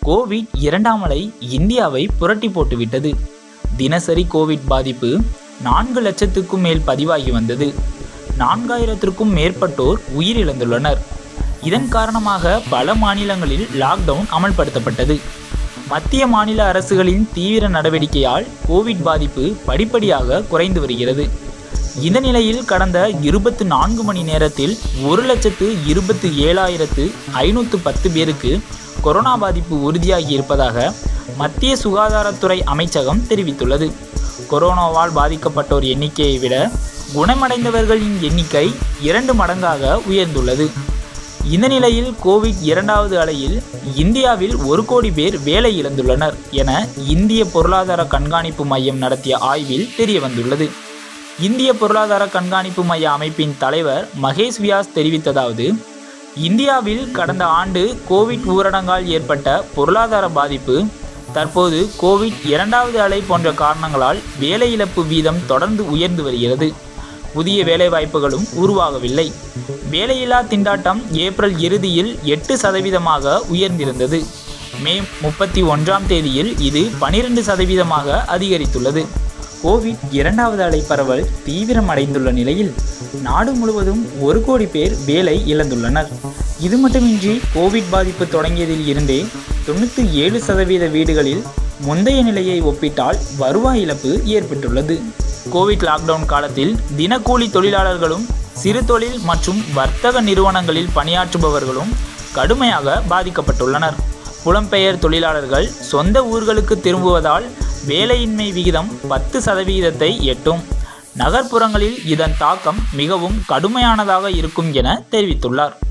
Covid இரண்டாம் அலை இந்தியாவை புரட்டி போட்டுவிட்டது தினசரி கோவிட் பாதிப்பு நான்கு லட்சத்துக்கும் மேல் பதிவாகி வந்தது நான்காயிரத்திற்கும் மேற்பட்டோர் உயிரிழந்துள்ளனர் இதன் காரணமாக பல மாநிலங்களில் லாக்டவுன் அமல்படுத்தப்பட்டது மத்திய மாநில அரசுகளின் தீவிர நடவடிக்கையால் கோவிட் பாதிப்பு படிப்படியாக குறைந்து வருகிறது இந்த நிலையில் கடந்த இருபத்து நான்கு மணி நேரத்தில் ஒரு லட்சத்து இருபத்து ஏழாயிரத்து ஐநூற்று பத்து பேருக்கு கொரோனா பாதிப்பு உறுதியாகி இருப்பதாக மத்திய சுகாதாரத்துறை அமைச்சகம் தெரிவித்துள்ளது கொரோனாவால் பாதிக்கப்பட்டோர் எண்ணிக்கையை விட குணமடைந்தவர்களின் எண்ணிக்கை இரண்டு மடங்காக உயர்ந்துள்ளது இந்த நிலையில் கோவிட் இரண்டாவது அலையில் இந்தியாவில் ஒரு கோடி பேர் வேலை இழந்துள்ளனர் என இந்திய பொருளாதார கண்காணிப்பு மையம் நடத்திய ஆய்வில் தெரிய வந்துள்ளது இந்திய பொருளாதார கண்காணிப்பு மைய அமைப்பின் தலைவர் மகேஷ் வியாஸ் தெரிவித்ததாவது இந்தியாவில் கடந்த ஆண்டு கோவிட் ஊரடங்கால் ஏற்பட்ட பொருளாதார பாதிப்பு தற்போது கோவிட் இரண்டாவது அலை போன்ற காரணங்களால் வேலை இழப்பு வீதம் தொடர்ந்து உயர்ந்து வருகிறது புதிய வேலைவாய்ப்புகளும் உருவாகவில்லை வேலையில்லா திண்டாட்டம் ஏப்ரல் இறுதியில் எட்டு சதவீதமாக உயர்ந்திருந்தது மே முப்பத்தி ஒன்றாம் தேதியில் இது பனிரெண்டு சதவீதமாக அதிகரித்துள்ளது கோவிட் இரண்டாவது அலை பரவல் தீவிரமடைந்துள்ள நிலையில் நாடு முழுவதும் ஒரு கோடி பேர் வேலை இழந்துள்ளனர் இது மட்டுமின்றி கோவிட் பாதிப்பு தொடங்கியதில் இருந்தே தொண்ணூற்றி ஏழு சதவீத வீடுகளில் முந்தைய நிலையை ஒப்பிட்டால் வருவாய் இழப்பு ஏற்பட்டுள்ளது கோவிட் லாக்டவுன் காலத்தில் தினக்கூலி தொழிலாளர்களும் சிறு தொழில் மற்றும் வர்த்தக நிறுவனங்களில் பணியாற்றுபவர்களும் கடுமையாக பாதிக்கப்பட்டுள்ளனர் புலம்பெயர் தொழிலாளர்கள் சொந்த ஊர்களுக்கு திரும்புவதால் வேலையின்மை விகிதம் பத்து சதவிகிதத்தை எட்டும் நகர்ப்புறங்களில் இதன் தாக்கம் மிகவும் கடுமையானதாக இருக்கும் என தெரிவித்துள்ளார்